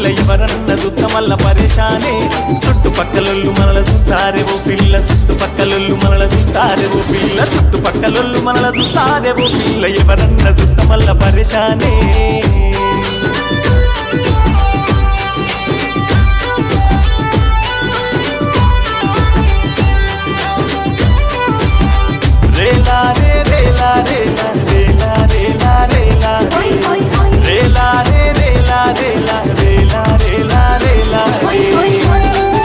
ఎవరన్న దుఃఖ మల్ల పరేషానే చుట్టుపక్కలొల్లు మనల చూతారే ఓ పిల్ల చుట్టుపక్కలొల్లు మనల చూతారే ఓ పిల్ల చుట్టుపక్కలొల్లు మనల చూతారే ఓ పిల్ల ఎవరన్న దుఃఖ మల్ల పరేషానే రేలా రే రేలా రేలా రేలా రేలా రేలా ఓయ్ ఓయ్ ఓయ్ రేలా రే రేలా రేలా రేలా రేలా రేలా ఓయ్ రే. ఓయ్ ఓయ్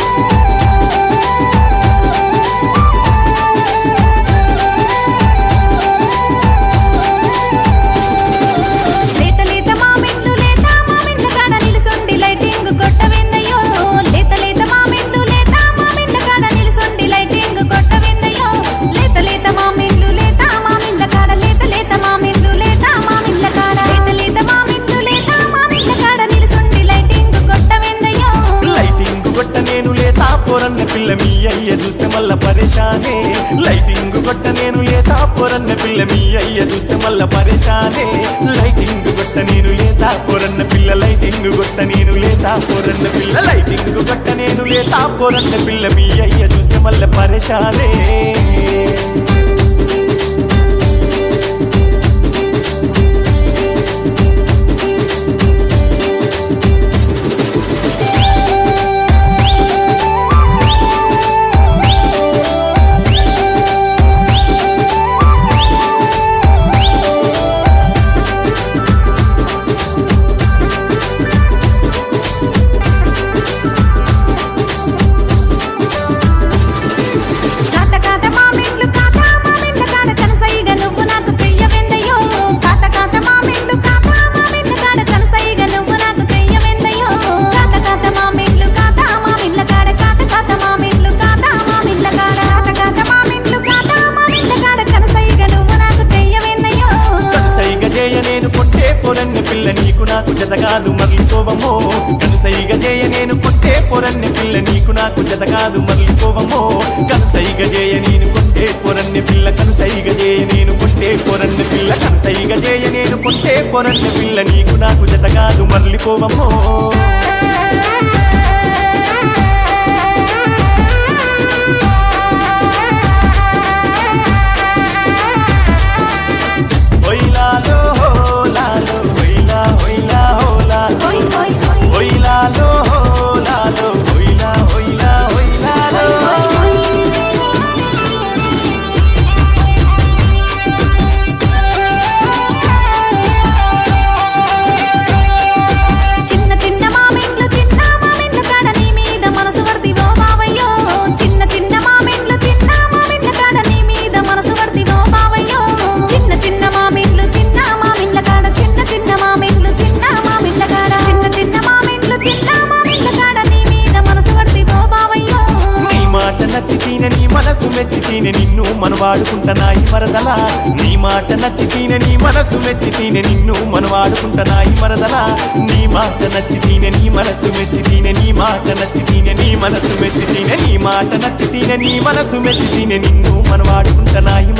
లేత లేత మామిండ్లు లేత మామిండ్ల కాడ నిలుసొండి లైటింగ్ కొట్టవిందయ్యో లేత లేత మామిండ్లు లేత మామిండ్ల కాడ నిలుసొండి లైటింగ్ కొట్టవిందయ్యో లేత లేత మామిండ్లు లేత మామిండ్ల కాడ లేత లేత మామిండ్లు లేత మామిండ్ల కాడ లేత లేత మామిండ్లు లేత మామిండ్ల కాడ నిలుసొండి లైటింగ్ కొట్టవిందయ్యో లైటింగ్ కొట్ట నేను లేతా పొరన్న పిల్ల మీ అయ్య చూస్తే మల్ల పరేషానే లైటింగ్ కొట్ట నేను లేతా పొరన్న పిల్ల మీ అయ్య చూస్తే మల్ల పరేషానే లైటింగ్ కొట్ట నేను లేతా పొరన్న పిల్ల లైటింగ్ కొట్ట నేను లేతా పొరన్న పిల్ల లైటింగ్ కొట్ట నేను లేతా పొరన్న పిల్ల మీ అయ్య చూస్తే మల్ల పరేషానే కాత కాత మామిండ్లు కాత మామిండ్ల కాడ కనసైగ నువ్వు నాకు చెయ్యవెందయ్యో కాత కాత మామిండ్లు కాత మామిండ్ల కాడ కనసైగ నువ్వు నాకు చెయ్యవెందయ్యో కాత కాత మామిండ్లు కాత మామిండ్ల కాడ కాత కాత మామిండ్లు కాత మామిండ్ల కాడ కాత కాత మామిండ్లు కాత మామిండ్ల కాడ కనసైగ నువ్వు నాకు చెయ్యవెందయ్యో కనుసైగ జయ నేను కొట్టే పొరన్న పిల్ల నీకు నాకు జత కాదు మరలిపోవమో కనుసైగ జయ నేను కొట్టే పొరన్న పిల్ల నీకు నాకు జత కాదు మరలిపోవమో కనుసైగ జయ నేను కొట్టే పొరన్న పిల్ల కనుసైగ జయ నేను కొట్టే పొరన్న పిల్ల కనుసైగ జయ నేను కొట్టే పొరన్న పిల్ల నీకు నాకు జత కాదు మరలిపోవమో ఒయిలాలో హోలాలో ఒయిలా ఒయిలా హోలాలో ఓయ్ ఓయ్ ఓయ్ ఒయిలాలో హోలాలో ఒయిలా ఒయిలా ఒయిలాలో చిన్న చిన్న మామిండ్లు చిన్న మామిండ్ల కాడ నీ మీద మనసు వర్తివో బావయ్యో చిన్న చిన్న మామిండ్లు చిన్న మామిండ్ల కాడ నీ మీద మనసు వర్తివో బావయ్యో చిన్న చిన్న మామిండ్లు చిన్న మామిండ్ల కాడ చిన్న చిన్న మామిండ్లు చిన్న మామిండ్ల కాడ చిన్న చిన్న మామిండ్లు చిన్న మామిండ్ల కాడ నీ మీద మనసు వర్తివో బావయ్యో నీ మాట నచ్చి తీన నీ మనసు మెచ్చి తీన నిన్ను మనవాడుకుంటనాయి మరదలా నీ మాట నచ్చి తీన నీ మనసు మెచ్చి తీన నిన్ను మనవాడుకుంటనాయి మరదలా నీ మాట నచ్చి తీన నీ మనసు మెచ్చి తీన నీ మాట నచ్చి తీన నీ మనసు మెచ్చి తీన నీ మాట నచ్చి తీన నీ మనసు మెచ్చి తీన నిన్ను మనవాడుకుంటనాయి